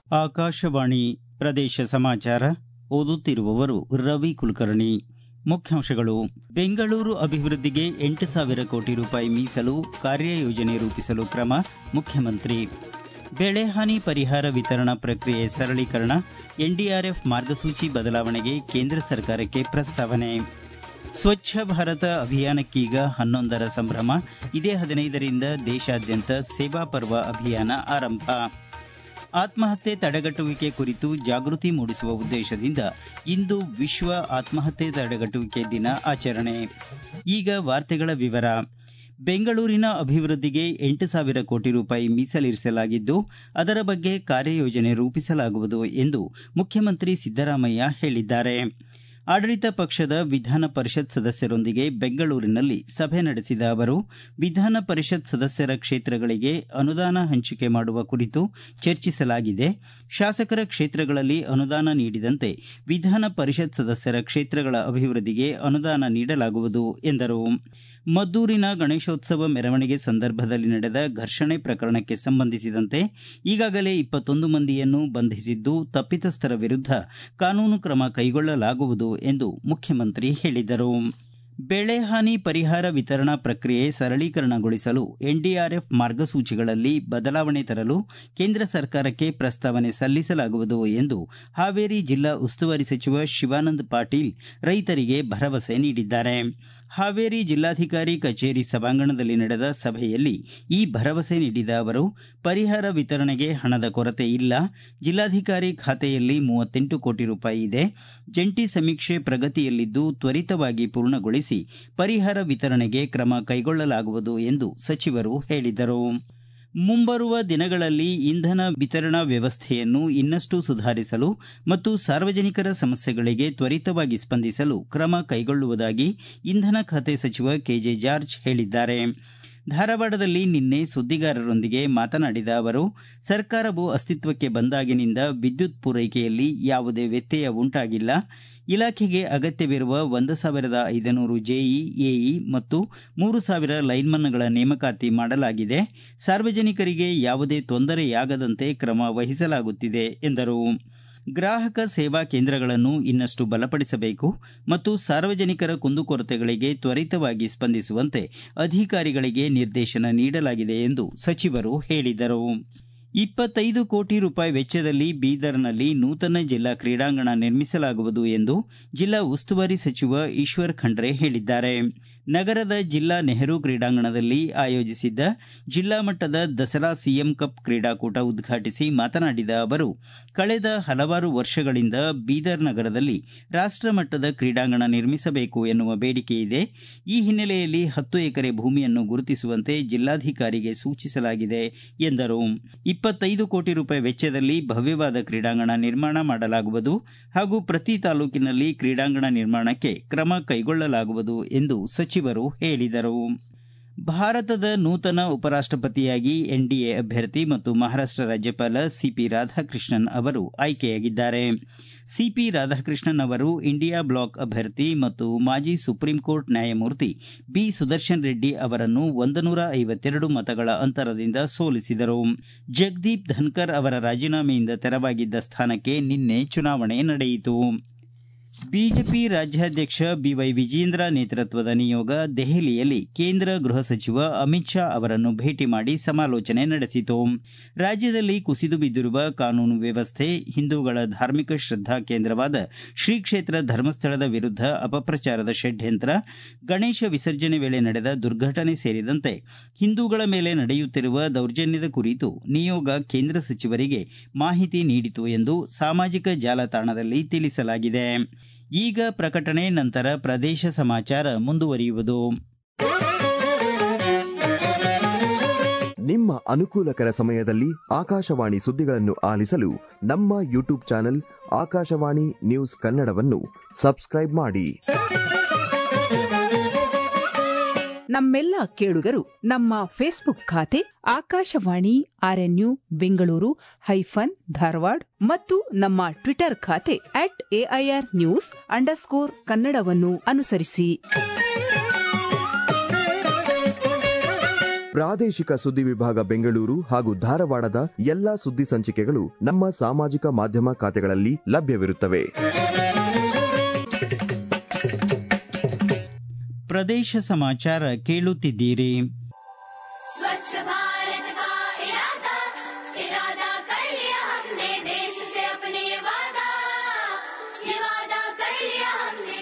ಆಕಾಶವಾಣಿ ಪ್ರದೇಶ ಸಮಾಚಾರ ಓದುತ್ತಿರುವವರು ರವಿ ಕುಲಕರ್ಣಿ ಮುಖ್ಯಾಂಶಗಳು ಬೆಂಗಳೂರು ಅಭಿವೃದ್ಧಿಗೆ ಎಂಟು ಸಾವಿರ ಕೋಟಿ ರೂಪಾಯಿ ಮೀಸಲು ಕಾರ್ಯಯೋಜನೆ ರೂಪಿಸಲು ಕ್ರಮ ಮುಖ್ಯಮಂತ್ರಿ ಬೆಳೆಹಾನಿ ಪರಿಹಾರ ವಿತರಣಾ ಪ್ರಕ್ರಿಯೆ ಸರಳೀಕರಣ ಎನ್ಡಿಆರ್ಎಫ್ ಮಾರ್ಗಸೂಚಿ ಬದಲಾವಣೆಗೆ ಕೇಂದ್ರ ಸರ್ಕಾರಕ್ಕೆ ಪ್ರಸ್ತಾವನೆ ಸ್ವಚ್ಛ ಭಾರತ ಅಭಿಯಾನಕ್ಕೀಗ ಹನ್ನೊಂದರ ಸಂಭ್ರಮ ಇದೇ ಹದಿನೈದರಿಂದ ದೇಶಾದ್ಯಂತ ಸೇವಾ ಪರ್ವ ಅಭಿಯಾನ ಆರಂಭ ಆತ್ಮಹತ್ಯೆ ತಡೆಗಟ್ಟುವಿಕೆ ಕುರಿತು ಜಾಗೃತಿ ಮೂಡಿಸುವ ಉದ್ದೇಶದಿಂದ ಇಂದು ವಿಶ್ವ ಆತ್ಮಹತ್ಯೆ ತಡೆಗಟ್ಟುವಿಕೆ ದಿನ ಆಚರಣೆ ಈಗ ವಾರ್ತೆಗಳ ವಿವರ ಬೆಂಗಳೂರಿನ ಅಭಿವೃದ್ಧಿಗೆ ಎಂಟು ಸಾವಿರ ಕೋಟಿ ರೂಪಾಯಿ ಮೀಸಲಿರಿಸಲಾಗಿದ್ದು ಅದರ ಬಗ್ಗೆ ಕಾರ್ಯಯೋಜನೆ ರೂಪಿಸಲಾಗುವುದು ಎಂದು ಮುಖ್ಯಮಂತ್ರಿ ಸಿದ್ದರಾಮಯ್ಯ ಹೇಳಿದ್ದಾರೆ ಆಡಳಿತ ಪಕ್ಷದ ವಿಧಾನ ಪರಿಷತ್ ಸದಸ್ಯರೊಂದಿಗೆ ಬೆಂಗಳೂರಿನಲ್ಲಿ ಸಭೆ ನಡೆಸಿದ ಅವರು ವಿಧಾನ ಪರಿಷತ್ ಸದಸ್ಯರ ಕ್ಷೇತ್ರಗಳಿಗೆ ಅನುದಾನ ಹಂಚಿಕೆ ಮಾಡುವ ಕುರಿತು ಚರ್ಚಿಸಲಾಗಿದೆ ಶಾಸಕರ ಕ್ಷೇತ್ರಗಳಲ್ಲಿ ಅನುದಾನ ನೀಡಿದಂತೆ ವಿಧಾನ ಪರಿಷತ್ ಸದಸ್ಯರ ಕ್ಷೇತ್ರಗಳ ಅಭಿವೃದ್ಧಿಗೆ ಅನುದಾನ ನೀಡಲಾಗುವುದು ಎಂದರು ಮದ್ದೂರಿನ ಗಣೇಶೋತ್ಸವ ಮೆರವಣಿಗೆ ಸಂದರ್ಭದಲ್ಲಿ ನಡೆದ ಘರ್ಷಣೆ ಪ್ರಕರಣಕ್ಕೆ ಸಂಬಂಧಿಸಿದಂತೆ ಈಗಾಗಲೇ ಇಪ್ಪತ್ತೊಂದು ಮಂದಿಯನ್ನು ಬಂಧಿಸಿದ್ದು ತಪ್ಪಿತಸ್ಥರ ವಿರುದ್ಧ ಕಾನೂನು ಕ್ರಮ ಕೈಗೊಳ್ಳಲಾಗುವುದು ಎಂದು ಮುಖ್ಯಮಂತ್ರಿ ಹೇಳಿದರು ಬೆಳೆಹಾನಿ ಪರಿಹಾರ ವಿತರಣಾ ಪ್ರಕ್ರಿಯೆ ಸರಳೀಕರಣಗೊಳಿಸಲು ಎನ್ಡಿಆರ್ಎಫ್ ಮಾರ್ಗಸೂಚಿಗಳಲ್ಲಿ ಬದಲಾವಣೆ ತರಲು ಕೇಂದ್ರ ಸರ್ಕಾರಕ್ಕೆ ಪ್ರಸ್ತಾವನೆ ಸಲ್ಲಿಸಲಾಗುವುದು ಎಂದು ಹಾವೇರಿ ಜಿಲ್ಲಾ ಉಸ್ತುವಾರಿ ಸಚಿವ ಶಿವಾನಂದ ಪಾಟೀಲ್ ರೈತರಿಗೆ ಭರವಸೆ ನೀಡಿದ್ದಾರೆ ಹಾವೇರಿ ಜಿಲ್ಲಾಧಿಕಾರಿ ಕಚೇರಿ ಸಭಾಂಗಣದಲ್ಲಿ ನಡೆದ ಸಭೆಯಲ್ಲಿ ಈ ಭರವಸೆ ನೀಡಿದ ಅವರು ಪರಿಹಾರ ವಿತರಣೆಗೆ ಹಣದ ಕೊರತೆ ಇಲ್ಲ ಜಿಲ್ಲಾಧಿಕಾರಿ ಖಾತೆಯಲ್ಲಿ ಮೂವತ್ತೆಂಟು ಕೋಟಿ ರೂಪಾಯಿ ಇದೆ ಜಂಟಿ ಸಮೀಕ್ಷೆ ಪ್ರಗತಿಯಲ್ಲಿದ್ದು ತ್ವರಿತವಾಗಿ ಪೂರ್ಣಗೊಳಿಸಿ ಪರಿಹಾರ ವಿತರಣೆಗೆ ಕ್ರಮ ಕೈಗೊಳ್ಳಲಾಗುವುದು ಎಂದು ಸಚಿವರು ಹೇಳಿದರು ಮುಂಬರುವ ದಿನಗಳಲ್ಲಿ ಇಂಧನ ವಿತರಣಾ ವ್ಯವಸ್ಥೆಯನ್ನು ಇನ್ನಷ್ಟು ಸುಧಾರಿಸಲು ಮತ್ತು ಸಾರ್ವಜನಿಕರ ಸಮಸ್ಯೆಗಳಿಗೆ ತ್ವರಿತವಾಗಿ ಸ್ಪಂದಿಸಲು ಕ್ರಮ ಕೈಗೊಳ್ಳುವುದಾಗಿ ಇಂಧನ ಖಾತೆ ಸಚಿವ ಕೆಜೆ ಜಾರ್ಜ್ ಹೇಳಿದ್ದಾರೆ ಧಾರವಾಡದಲ್ಲಿ ನಿನ್ನೆ ಸುದ್ದಿಗಾರರೊಂದಿಗೆ ಮಾತನಾಡಿದ ಅವರು ಸರ್ಕಾರವು ಅಸ್ತಿತ್ವಕ್ಕೆ ಬಂದಾಗಿನಿಂದ ವಿದ್ಯುತ್ ಪೂರೈಕೆಯಲ್ಲಿ ಯಾವುದೇ ವ್ಯತ್ಯಯ ಉಂಟಾಗಿಲ್ಲ ಇಲಾಖೆಗೆ ಅಗತ್ಯವಿರುವ ಒಂದು ಸಾವಿರದ ಐದುನೂರು ಜೆಇ ಎಇ ಮತ್ತು ಮೂರು ಸಾವಿರ ಲೈನ್ಮನ್ಗಳ ನೇಮಕಾತಿ ಮಾಡಲಾಗಿದೆ ಸಾರ್ವಜನಿಕರಿಗೆ ಯಾವುದೇ ತೊಂದರೆಯಾಗದಂತೆ ಕ್ರಮ ವಹಿಸಲಾಗುತ್ತಿದೆ ಎಂದರು ಗ್ರಾಹಕ ಸೇವಾ ಕೇಂದ್ರಗಳನ್ನು ಇನ್ನಷ್ಟು ಬಲಪಡಿಸಬೇಕು ಮತ್ತು ಸಾರ್ವಜನಿಕರ ಕುಂದುಕೊರತೆಗಳಿಗೆ ತ್ವರಿತವಾಗಿ ಸ್ಪಂದಿಸುವಂತೆ ಅಧಿಕಾರಿಗಳಿಗೆ ನಿರ್ದೇಶನ ನೀಡಲಾಗಿದೆ ಎಂದು ಸಚಿವರು ಹೇಳಿದರು ಇಪ್ಪತ್ತೈದು ಕೋಟಿ ರೂಪಾಯಿ ವೆಚ್ಚದಲ್ಲಿ ಬೀದರ್ನಲ್ಲಿ ನೂತನ ಜಿಲ್ಲಾ ಕ್ರೀಡಾಂಗಣ ನಿರ್ಮಿಸಲಾಗುವುದು ಎಂದು ಜಿಲ್ಲಾ ಉಸ್ತುವಾರಿ ಸಚಿವ ಈಶ್ವರ್ ಖಂಡ್ರೆ ಹೇಳಿದ್ದಾರೆ ನಗರದ ಜಿಲ್ಲಾ ನೆಹರು ಕ್ರೀಡಾಂಗಣದಲ್ಲಿ ಆಯೋಜಿಸಿದ್ದ ಜಿಲ್ಲಾ ಮಟ್ಟದ ದಸರಾ ಸಿಎಂ ಕಪ್ ಕ್ರೀಡಾಕೂಟ ಉದ್ಘಾಟಿಸಿ ಮಾತನಾಡಿದ ಅವರು ಕಳೆದ ಹಲವಾರು ವರ್ಷಗಳಿಂದ ಬೀದರ್ ನಗರದಲ್ಲಿ ರಾಷ್ಟ ಮಟ್ಟದ ಕ್ರೀಡಾಂಗಣ ನಿರ್ಮಿಸಬೇಕು ಎನ್ನುವ ಬೇಡಿಕೆ ಇದೆ ಈ ಹಿನ್ನೆಲೆಯಲ್ಲಿ ಹತ್ತು ಎಕರೆ ಭೂಮಿಯನ್ನು ಗುರುತಿಸುವಂತೆ ಜಿಲ್ಲಾಧಿಕಾರಿಗೆ ಸೂಚಿಸಲಾಗಿದೆ ಎಂದರು ಇಪ್ಪತ್ತೈದು ಕೋಟಿ ರೂಪಾಯಿ ವೆಚ್ಚದಲ್ಲಿ ಭವ್ಯವಾದ ಕ್ರೀಡಾಂಗಣ ನಿರ್ಮಾಣ ಮಾಡಲಾಗುವುದು ಹಾಗೂ ಪ್ರತಿ ತಾಲೂಕಿನಲ್ಲಿ ಕ್ರೀಡಾಂಗಣ ನಿರ್ಮಾಣಕ್ಕೆ ಕ್ರಮ ಕೈಗೊಳ್ಳಲಾಗುವುದು ಎಂದು ಸಚಿವರು ಹೇಳಿದರು ಭಾರತದ ನೂತನ ಉಪರಾಷ್ಟಪತಿಯಾಗಿ ಎನ್ಡಿಎ ಅಭ್ಯರ್ಥಿ ಮತ್ತು ಮಹಾರಾಷ್ಟ ರಾಜ್ಯಪಾಲ ಸಿಪಿ ರಾಧಾಕೃಷ್ಣನ್ ಅವರು ಆಯ್ಕೆಯಾಗಿದ್ದಾರೆ ಸಿಪಿ ರಾಧಾಕೃಷ್ಣನ್ ಅವರು ಇಂಡಿಯಾ ಬ್ಲಾಕ್ ಅಭ್ಯರ್ಥಿ ಮತ್ತು ಮಾಜಿ ಸುಪ್ರೀಂ ಕೋರ್ಟ್ ನ್ಯಾಯಮೂರ್ತಿ ಬಿ ಸುದರ್ಶನ್ ರೆಡ್ಡಿ ಅವರನ್ನು ಒಂದನೂರ ಐವತ್ತೆರಡು ಮತಗಳ ಅಂತರದಿಂದ ಸೋಲಿಸಿದರು ಜಗದೀಪ್ ಧನ್ಕರ್ ಅವರ ರಾಜೀನಾಮೆಯಿಂದ ತೆರವಾಗಿದ್ದ ಸ್ಥಾನಕ್ಕೆ ನಿನ್ನೆ ಚುನಾವಣೆ ನಡೆಯಿತು ಬಿಜೆಪಿ ರಾಜ್ಯಾಧ್ಯಕ್ಷ ಬಿವೈ ವಿಜೇಂದ್ರ ನೇತೃತ್ವದ ನಿಯೋಗ ದೆಹಲಿಯಲ್ಲಿ ಕೇಂದ್ರ ಗೃಹ ಸಚಿವ ಅಮಿತ್ ಶಾ ಅವರನ್ನು ಭೇಟಿ ಮಾಡಿ ಸಮಾಲೋಚನೆ ನಡೆಸಿತು ರಾಜ್ಯದಲ್ಲಿ ಕುಸಿದು ಬಿದ್ದಿರುವ ಕಾನೂನು ವ್ಯವಸ್ಥೆ ಹಿಂದೂಗಳ ಧಾರ್ಮಿಕ ಶ್ರದ್ದಾ ಕೇಂದ್ರವಾದ ಶ್ರೀ ಕ್ಷೇತ್ರ ಧರ್ಮಸ್ಥಳದ ವಿರುದ್ಧ ಅಪಪ್ರಚಾರದ ಷಡ್ಯಂತ್ರ ಗಣೇಶ ವಿಸರ್ಜನೆ ವೇಳೆ ನಡೆದ ದುರ್ಘಟನೆ ಸೇರಿದಂತೆ ಹಿಂದೂಗಳ ಮೇಲೆ ನಡೆಯುತ್ತಿರುವ ದೌರ್ಜನ್ಯದ ಕುರಿತು ನಿಯೋಗ ಕೇಂದ್ರ ಸಚಿವರಿಗೆ ಮಾಹಿತಿ ನೀಡಿತು ಎಂದು ಸಾಮಾಜಿಕ ಜಾಲತಾಣದಲ್ಲಿ ತಿಳಿಸಲಾಗಿದೆ ಈಗ ಪ್ರಕಟಣೆ ನಂತರ ಪ್ರದೇಶ ಸಮಾಚಾರ ಮುಂದುವರಿಯುವುದು ನಿಮ್ಮ ಅನುಕೂಲಕರ ಸಮಯದಲ್ಲಿ ಆಕಾಶವಾಣಿ ಸುದ್ದಿಗಳನ್ನು ಆಲಿಸಲು ನಮ್ಮ ಯೂಟ್ಯೂಬ್ ಚಾನೆಲ್ ಆಕಾಶವಾಣಿ ನ್ಯೂಸ್ ಕನ್ನಡವನ್ನು ಸಬ್ಸ್ಕ್ರೈಬ್ ಮಾಡಿ ನಮ್ಮೆಲ್ಲ ಕೇಳುಗರು ನಮ್ಮ ಫೇಸ್ಬುಕ್ ಖಾತೆ ಆಕಾಶವಾಣಿ ಆರ್ಎನ್ಯು ಬೆಂಗಳೂರು ಹೈಫನ್ ಧಾರವಾಡ ಮತ್ತು ನಮ್ಮ ಟ್ವಿಟರ್ ಖಾತೆ ಅಟ್ ಎಐಆರ್ ನ್ಯೂಸ್ ಅಂಡರ್ಸ್ಕೋರ್ ಕನ್ನಡವನ್ನು ಅನುಸರಿಸಿ ಪ್ರಾದೇಶಿಕ ಸುದ್ದಿ ವಿಭಾಗ ಬೆಂಗಳೂರು ಹಾಗೂ ಧಾರವಾಡದ ಎಲ್ಲಾ ಸುದ್ದಿ ಸಂಚಿಕೆಗಳು ನಮ್ಮ ಸಾಮಾಜಿಕ ಮಾಧ್ಯಮ ಖಾತೆಗಳಲ್ಲಿ ಲಭ್ಯವಿರುತ್ತವೆ ಪ್ರದೇಶ ಸಮಾಚಾರ ಕೇಳುತ್ತಿದ್ದೀರಿ स्वच्छ भारत का इरादा इरादा कर लिया हमने देश से अपने वादा ये वादा कर लिया हमने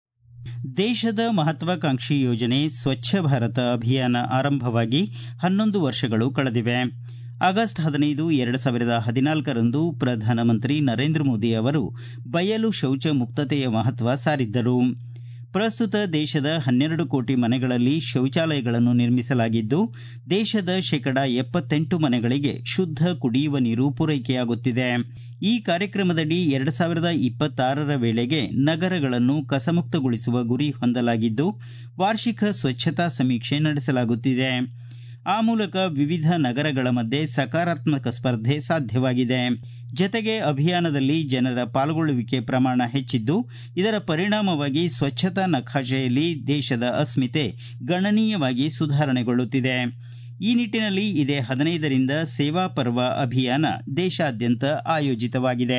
ದೇಶದ ಮಹತ್ವಾಕಾಂಕ್ಷಿ ಯೋಜನೆ ಸ್ವಚ್ಛ ಭಾರತ ಅಭಿಯಾನ ಆರಂಭವಾಗಿ ಹನ್ನೊಂದು ವರ್ಷಗಳು ಕಳೆದಿವೆ ಆಗಸ್ಟ್ ಹದಿನೈದು ಎರಡು ಸಾವಿರದ ಹದಿನಾಲ್ಕರಂದು ಪ್ರಧಾನಮಂತ್ರಿ ನರೇಂದ್ರ ಮೋದಿ ಅವರು ಬಯಲು ಶೌಚ ಮುಕ್ತತೆಯ ಮಹತ್ವ ಸಾರಿದ್ದರು ಪ್ರಸ್ತುತ ದೇಶದ ಹನ್ನೆರಡು ಕೋಟಿ ಮನೆಗಳಲ್ಲಿ ಶೌಚಾಲಯಗಳನ್ನು ನಿರ್ಮಿಸಲಾಗಿದ್ದು ದೇಶದ ಶೇಕಡ ಎಪ್ಪತ್ತೆಂಟು ಮನೆಗಳಿಗೆ ಶುದ್ಧ ಕುಡಿಯುವ ನೀರು ಪೂರೈಕೆಯಾಗುತ್ತಿದೆ ಈ ಕಾರ್ಯಕ್ರಮದಡಿ ಎರಡು ಸಾವಿರದ ಇಪ್ಪತ್ತಾರರ ವೇಳೆಗೆ ನಗರಗಳನ್ನು ಕಸಮುಕ್ತಗೊಳಿಸುವ ಗುರಿ ಹೊಂದಲಾಗಿದ್ದು ವಾರ್ಷಿಕ ಸ್ವಚ್ಛತಾ ಸಮೀಕ್ಷೆ ನಡೆಸಲಾಗುತ್ತಿದೆ ಆ ಮೂಲಕ ವಿವಿಧ ನಗರಗಳ ಮಧ್ಯೆ ಸಕಾರಾತ್ಮಕ ಸ್ಪರ್ಧೆ ಸಾಧ್ಯವಾಗಿದೆ ಜತೆಗೆ ಅಭಿಯಾನದಲ್ಲಿ ಜನರ ಪಾಲ್ಗೊಳ್ಳುವಿಕೆ ಪ್ರಮಾಣ ಹೆಚ್ಚಿದ್ದು ಇದರ ಪರಿಣಾಮವಾಗಿ ಸ್ವಚ್ಛತಾ ನಕಾಶೆಯಲ್ಲಿ ದೇಶದ ಅಸ್ಮಿತೆ ಗಣನೀಯವಾಗಿ ಸುಧಾರಣೆಗೊಳ್ಳುತ್ತಿದೆ ಈ ನಿಟ್ಟಿನಲ್ಲಿ ಇದೇ ಹದಿನೈದರಿಂದ ಸೇವಾ ಪರ್ವ ಅಭಿಯಾನ ದೇಶಾದ್ಯಂತ ಆಯೋಜಿತವಾಗಿದೆ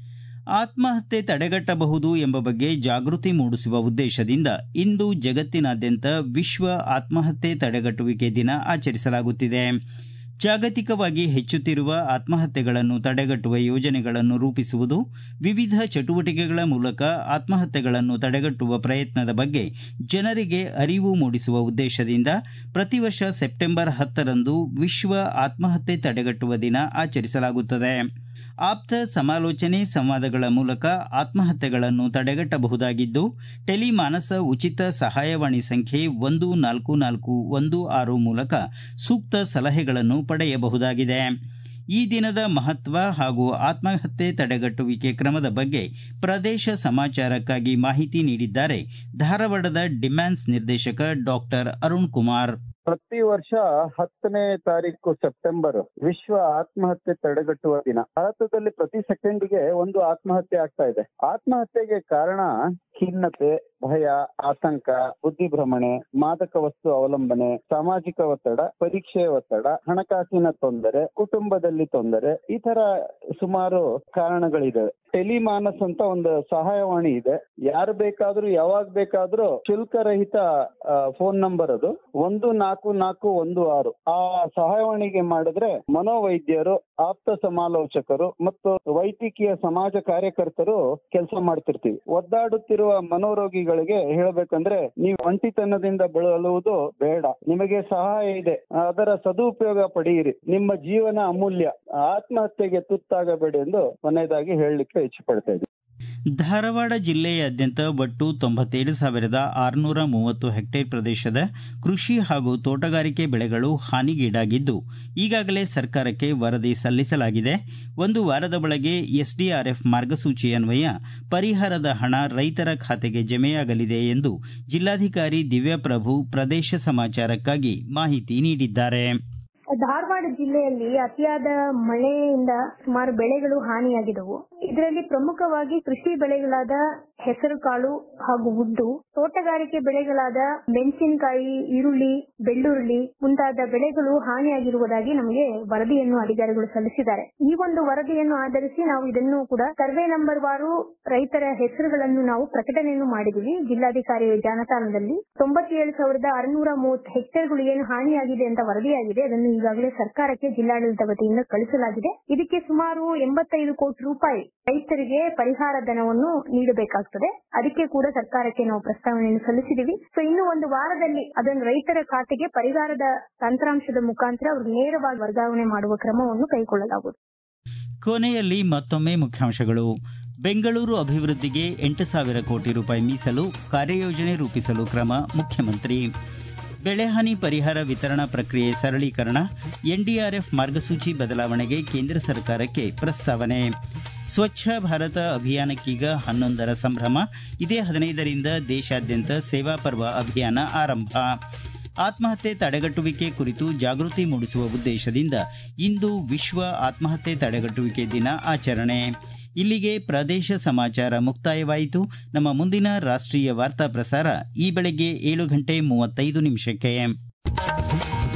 ಆತ್ಮಹತ್ಯೆ ತಡೆಗಟ್ಟಬಹುದು ಎಂಬ ಬಗ್ಗೆ ಜಾಗೃತಿ ಮೂಡಿಸುವ ಉದ್ದೇಶದಿಂದ ಇಂದು ಜಗತ್ತಿನಾದ್ಯಂತ ವಿಶ್ವ ಆತ್ಮಹತ್ಯೆ ತಡೆಗಟ್ಟುವಿಕೆ ದಿನ ಆಚರಿಸಲಾಗುತ್ತಿದೆ ಜಾಗತಿಕವಾಗಿ ಹೆಚ್ಚುತ್ತಿರುವ ಆತ್ಮಹತ್ಯೆಗಳನ್ನು ತಡೆಗಟ್ಟುವ ಯೋಜನೆಗಳನ್ನು ರೂಪಿಸುವುದು ವಿವಿಧ ಚಟುವಟಿಕೆಗಳ ಮೂಲಕ ಆತ್ಮಹತ್ಯೆಗಳನ್ನು ತಡೆಗಟ್ಟುವ ಪ್ರಯತ್ನದ ಬಗ್ಗೆ ಜನರಿಗೆ ಅರಿವು ಮೂಡಿಸುವ ಉದ್ದೇಶದಿಂದ ಪ್ರತಿ ವರ್ಷ ಸೆಪ್ಟೆಂಬರ್ ಹತ್ತರಂದು ವಿಶ್ವ ಆತ್ಮಹತ್ಯೆ ತಡೆಗಟ್ಟುವ ದಿನ ಆಚರಿಸಲಾಗುತ್ತದೆ ಆಪ್ತ ಸಮಾಲೋಚನೆ ಸಂವಾದಗಳ ಮೂಲಕ ಆತ್ಮಹತ್ಯೆಗಳನ್ನು ತಡೆಗಟ್ಟಬಹುದಾಗಿದ್ದು ಟೆಲಿಮಾನಸ ಉಚಿತ ಸಹಾಯವಾಣಿ ಸಂಖ್ಯೆ ಒಂದು ನಾಲ್ಕು ನಾಲ್ಕು ಒಂದು ಆರು ಮೂಲಕ ಸೂಕ್ತ ಸಲಹೆಗಳನ್ನು ಪಡೆಯಬಹುದಾಗಿದೆ ಈ ದಿನದ ಮಹತ್ವ ಹಾಗೂ ಆತ್ಮಹತ್ಯೆ ತಡೆಗಟ್ಟುವಿಕೆ ಕ್ರಮದ ಬಗ್ಗೆ ಪ್ರದೇಶ ಸಮಾಚಾರಕ್ಕಾಗಿ ಮಾಹಿತಿ ನೀಡಿದ್ದಾರೆ ಧಾರವಾಡದ ಡಿಮ್ಯಾನ್ಸ್ ನಿರ್ದೇಶಕ ಡಾಕ್ಟರ್ ಅರುಣ್ ಕುಮಾರ್ ಪ್ರತಿ ವರ್ಷ ಹತ್ತನೇ ತಾರೀಕು ಸೆಪ್ಟೆಂಬರ್ ವಿಶ್ವ ಆತ್ಮಹತ್ಯೆ ತಡೆಗಟ್ಟುವ ದಿನ ಭಾರತದಲ್ಲಿ ಪ್ರತಿ ಸೆಕೆಂಡ್ಗೆ ಒಂದು ಆತ್ಮಹತ್ಯೆ ಆಗ್ತಾ ಇದೆ ಆತ್ಮಹತ್ಯೆಗೆ ಕಾರಣ ಖಿನ್ನತೆ ಭಯ ಆತಂಕ ಬುದ್ಧಿಭ್ರಮಣೆ ಮಾದಕ ವಸ್ತು ಅವಲಂಬನೆ ಸಾಮಾಜಿಕ ಒತ್ತಡ ಪರೀಕ್ಷೆ ಒತ್ತಡ ಹಣಕಾಸಿನ ತೊಂದರೆ ಕುಟುಂಬದಲ್ಲಿ ತೊಂದರೆ ಈ ತರ ಸುಮಾರು ಕಾರಣಗಳಿದೆ ಟೆಲಿಮಾನಸ್ ಅಂತ ಒಂದು ಸಹಾಯವಾಣಿ ಇದೆ ಯಾರು ಬೇಕಾದ್ರೂ ಯಾವಾಗ ಬೇಕಾದ್ರೂ ಶುಲ್ಕರಹಿತ ಫೋನ್ ನಂಬರ್ ಅದು ಒಂದು ನಾಲ್ಕು ನಾಲ್ಕು ಒಂದು ಆರು ಆ ಸಹಾಯವಾಣಿಗೆ ಮಾಡಿದ್ರೆ ಮನೋವೈದ್ಯರು ಆಪ್ತ ಸಮಾಲೋಚಕರು ಮತ್ತು ವೈದ್ಯಕೀಯ ಸಮಾಜ ಕಾರ್ಯಕರ್ತರು ಕೆಲಸ ಮಾಡ್ತಿರ್ತೀವಿ ಒದ್ದಾಡುತ್ತಿರುವ ಮನೋರೋಗಿಗಳಿಗೆ ಹೇಳಬೇಕಂದ್ರೆ ನೀವು ಒಂಟಿತನದಿಂದ ಬಳಲುವುದು ಬೇಡ ನಿಮಗೆ ಸಹಾಯ ಇದೆ ಅದರ ಸದುಪಯೋಗ ಪಡೆಯಿರಿ ನಿಮ್ಮ ಜೀವನ ಅಮೂಲ್ಯ ಆತ್ಮಹತ್ಯೆಗೆ ತುತ್ತಾಗಬೇಡಿ ಎಂದು ಕೊನೆಯದಾಗಿ ಹೇಳಲಿಕ್ಕೆ ಇಚ್ಛೆ ಪಡ್ತಾ ಇದ್ದೀನಿ ಧಾರವಾಡ ಜಿಲ್ಲೆಯಾದ್ಯಂತ ಒಟ್ಟು ತೊಂಬತ್ತೇಳು ಸಾವಿರದ ಆರುನೂರ ಮೂವತ್ತು ಹೆಕ್ಟೇರ್ ಪ್ರದೇಶದ ಕೃಷಿ ಹಾಗೂ ತೋಟಗಾರಿಕೆ ಬೆಳೆಗಳು ಹಾನಿಗೀಡಾಗಿದ್ದು ಈಗಾಗಲೇ ಸರ್ಕಾರಕ್ಕೆ ವರದಿ ಸಲ್ಲಿಸಲಾಗಿದೆ ಒಂದು ವಾರದ ಒಳಗೆ ಎಸ್ಡಿಆರ್ಎಫ್ ಮಾರ್ಗಸೂಚಿ ಅನ್ವಯ ಪರಿಹಾರದ ಹಣ ರೈತರ ಖಾತೆಗೆ ಜಮೆಯಾಗಲಿದೆ ಎಂದು ಜಿಲ್ಲಾಧಿಕಾರಿ ದಿವ್ಯಪ್ರಭು ಪ್ರದೇಶ ಸಮಾಚಾರಕ್ಕಾಗಿ ಮಾಹಿತಿ ನೀಡಿದ್ದಾರೆ ಧಾರವಾಡ ಜಿಲ್ಲೆಯಲ್ಲಿ ಅತಿಯಾದ ಮಳೆಯಿಂದ ಸುಮಾರು ಬೆಳೆಗಳು ಹಾನಿಯಾಗಿದ್ದವು ಇದರಲ್ಲಿ ಪ್ರಮುಖವಾಗಿ ಕೃಷಿ ಬೆಳೆಗಳಾದ ಹೆಸರುಕಾಳು ಹಾಗೂ ಉದ್ದು ತೋಟಗಾರಿಕೆ ಬೆಳೆಗಳಾದ ಮೆಣಸಿನಕಾಯಿ ಈರುಳ್ಳಿ ಬೆಳ್ಳುಳ್ಳಿ ಮುಂತಾದ ಬೆಳೆಗಳು ಹಾನಿಯಾಗಿರುವುದಾಗಿ ನಮಗೆ ವರದಿಯನ್ನು ಅಧಿಕಾರಿಗಳು ಸಲ್ಲಿಸಿದ್ದಾರೆ ಈ ಒಂದು ವರದಿಯನ್ನು ಆಧರಿಸಿ ನಾವು ಇದನ್ನು ಕೂಡ ಸರ್ವೆ ನಂಬರ್ ವಾರು ರೈತರ ಹೆಸರುಗಳನ್ನು ನಾವು ಪ್ರಕಟಣೆಯನ್ನು ಮಾಡಿದೀವಿ ಜಿಲ್ಲಾಧಿಕಾರಿ ಜಾಲತಾಣದಲ್ಲಿ ತೊಂಬತ್ತೇಳು ಸಾವಿರದ ಆರುನೂರ ಮೂವತ್ತು ಹೆಕ್ಟೇರ್ಗಳು ಏನು ಹಾನಿಯಾಗಿದೆ ಅಂತ ವರದಿಯಾಗಿದೆ ಅದನ್ನು ಈಗಾಗಲೇ ಸರ್ಕಾರಕ್ಕೆ ಜಿಲ್ಲಾಡಳಿತ ವತಿಯಿಂದ ಕಳಿಸಲಾಗಿದೆ ಇದಕ್ಕೆ ಸುಮಾರು ಎಂಬತ್ತೈದು ಕೋಟಿ ರೂಪಾಯಿ ರೈತರಿಗೆ ಪರಿಹಾರ ಧನವನ್ನು ನೀಡಬೇಕಾಗ್ತದೆ ಅದಕ್ಕೆ ಕೂಡ ಸರ್ಕಾರಕ್ಕೆ ನಾವು ಪ್ರಸ್ತಾವನೆಯನ್ನು ಸಲ್ಲಿಸಿದೀವಿ ಸೊ ಇನ್ನು ಒಂದು ವಾರದಲ್ಲಿ ಅದನ್ನು ರೈತರ ಖಾತೆಗೆ ಪರಿಹಾರದ ತಂತ್ರಾಂಶದ ಮುಖಾಂತರ ಅವರು ನೇರವಾಗಿ ವರ್ಗಾವಣೆ ಮಾಡುವ ಕ್ರಮವನ್ನು ಕೈಗೊಳ್ಳಲಾಗುವುದು ಕೊನೆಯಲ್ಲಿ ಮತ್ತೊಮ್ಮೆ ಮುಖ್ಯಾಂಶಗಳು ಬೆಂಗಳೂರು ಅಭಿವೃದ್ಧಿಗೆ ಎಂಟು ಸಾವಿರ ಕೋಟಿ ರೂಪಾಯಿ ಮೀಸಲು ಕಾರ್ಯಯೋಜನೆ ರೂಪಿಸಲು ಕ್ರಮ ಮುಖ್ಯಮಂತ್ರಿ ಬೆಳೆಹಾನಿ ಪರಿಹಾರ ವಿತರಣಾ ಪ್ರಕ್ರಿಯೆ ಸರಳೀಕರಣ ಎನ್ಡಿಆರ್ಎಫ್ ಮಾರ್ಗಸೂಚಿ ಬದಲಾವಣೆಗೆ ಕೇಂದ್ರ ಸರ್ಕಾರಕ್ಕೆ ಪ್ರಸ್ತಾವನೆ ಸ್ವಚ್ಛ ಭಾರತ ಅಭಿಯಾನಕ್ಕೀಗ ಹನ್ನೊಂದರ ಸಂಭ್ರಮ ಇದೇ ಹದಿನೈದರಿಂದ ದೇಶಾದ್ಯಂತ ಸೇವಾ ಪರ್ವ ಅಭಿಯಾನ ಆರಂಭ ಆತ್ಮಹತ್ಯೆ ತಡೆಗಟ್ಟುವಿಕೆ ಕುರಿತು ಜಾಗೃತಿ ಮೂಡಿಸುವ ಉದ್ದೇಶದಿಂದ ಇಂದು ವಿಶ್ವ ಆತ್ಮಹತ್ಯೆ ತಡೆಗಟ್ಟುವಿಕೆ ದಿನ ಆಚರಣೆ ಇಲ್ಲಿಗೆ ಪ್ರದೇಶ ಸಮಾಚಾರ ಮುಕ್ತಾಯವಾಯಿತು ನಮ್ಮ ಮುಂದಿನ ರಾಷ್ಟ್ರೀಯ ವಾರ್ತಾ ಪ್ರಸಾರ ಈ ಬೆಳಗ್ಗೆ ಏಳು ಗಂಟೆ ಮೂವತ್ತೈದು ನಿಮಿಷಕ್ಕೆ